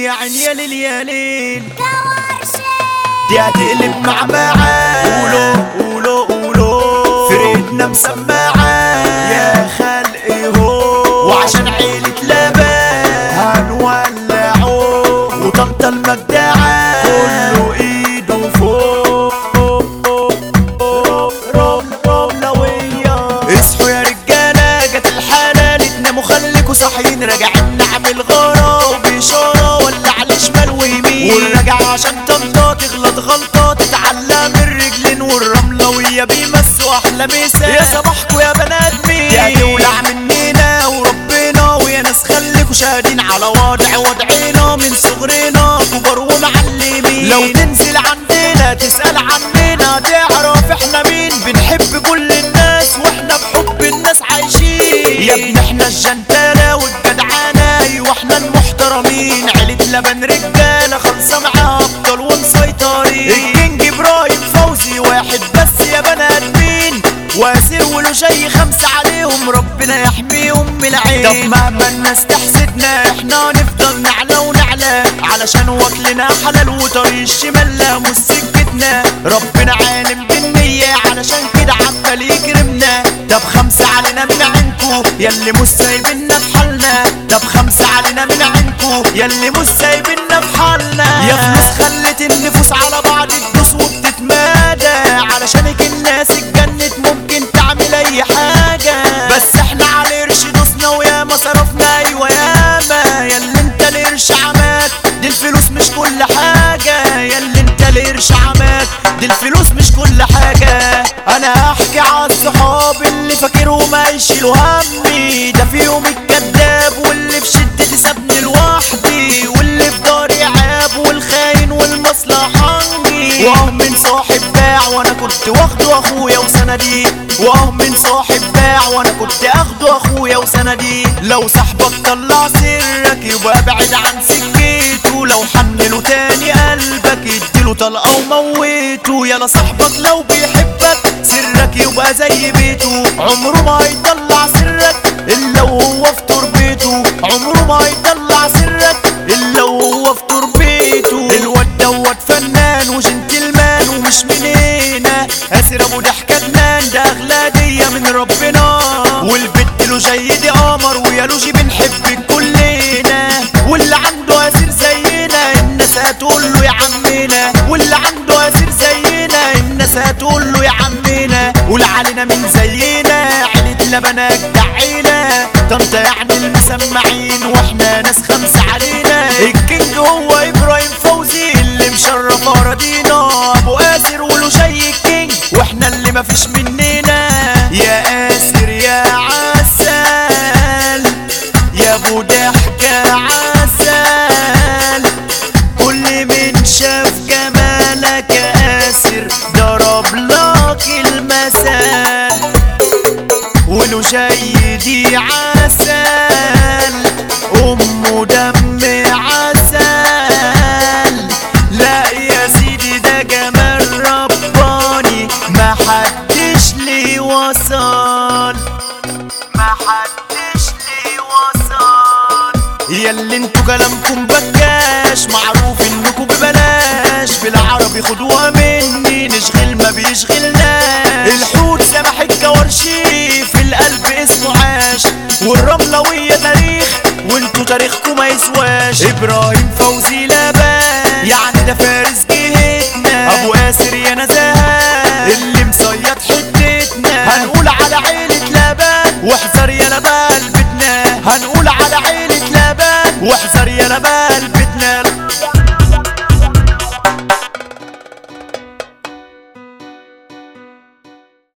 يا عين يا ليل يا ليل دي هتقلب مع معاه قولوا قولوا قولوا فرقتنا مسمعة يا خلق هو وعشان عيلة لبان هنولعوه وطنطا المجدعة كله ايده فوق رملوية اصحوا يا رجالة جت الحالة تناموا خليكوا صاحيين راجعين نعمل غارة وبإشارة ولا على شمال ويمين والراجع عشان طنطا تغلط غلطة تتعلم الرجلين والرملوية بيمسوا أحلى مسا يا صباحكوا يا بنات مين يا تولع مننا وربنا ويا ناس خليكوا شاهدين على وضع وضعنا من صغرنا كبار ومعلمين لو تنزل عندنا تسأل عننا تعرف احنا مين بنحب كل الناس واحنا بحب الناس عايشين يا ابن احنا الجنتالة والجدعانة ايوه احنا المحترمين عيلة لبن رجالة خلصة معاها ابطال ومسيطرين الكينج ابراهيم فوزي واحد بس يا بنات مين واسر وله جاي خمسة عليهم ربنا يحميهم من العين طب مهما الناس تحسدنا احنا نفضل نعلى ونعلى علشان واكلنا حلال وطريق الشمال لا مش سكتنا ربنا عالم بالنية علشان كده عمال يكرمنا طب خمسة علينا من عينكو ياللي مش سايبنا في حالنا طب خمسة علينا من عينكو ياللي مش سايبنا في حالنا يا فلوس خلت النفوس على بعض تدوس وبتتمادى علشانك الناس اتجنت ممكن تعمل اي حاجة بس احنا على قرش دوسنا وياما صرفنا ايوه ياما ياللي انت القرش عماك دي الفلوس مش كل حاجة ياللي انت القرش عماك دي الفلوس مش كل حاجة انا احكي عن الصحاب اللي فاكرهم هيشيلوا همي ده فيهم الكذاب واللي في شدتي سابني لوحدي واللي في داري عاب والخاين والمصلحاني واه من صاحب باع وانا كنت واخده اخويا وسندي واه من صاحب باع وانا كنت اخده اخويا وسندي لو صاحبك طلع سرك يبقى ابعد عن سكته لو حمله تاني قلبك اديله طلقه وموته يلا صاحبك لو بيحبك سرك يبقى زي بيته عمره ما هيطلع سرك الا وهو في تربيته عمره ما هيطلع سرك الا وهو في تربيته الواد دوت فنان وجنتلمان ومش من هنا اسر ابو ضحكه جنان ده اغلى هديه من ربنا والبت له جاي دي قمر ويا لوجي بنحبك كلنا واللي عنده اسير زينا الناس هتقول له يا عمنا واللي عنده اسير زينا الناس هتقول له يا عمنا قول علينا من زينا عيلة لبنك دعينا طنطا يعني المسمعين واحنا ناس خمسة علينا الكينج هو ابراهيم فوزي اللي مشرف اراضينا ابو اسر وله جاي الكينج واحنا اللي مفيش مننا يا اسر يا عسل يا ابو ضحكة عسل كل من شاف جمالك يا اسر ضرب لك المثل ولو جاي دي عسل امه دم عسل لا يا سيدي ده جمال رباني ما حدش لي وصل ما حدش لي وصل ياللي انتوا كلامكم بكاش معروف انكم ببلاش بالعربي خدوها مني نشغل ما بيشغلناش الحوت سمح الكورشي في القلب اسمه عاش والرملوية تاريخ وانتوا تاريخكم ما يسواش ابراهيم فوزي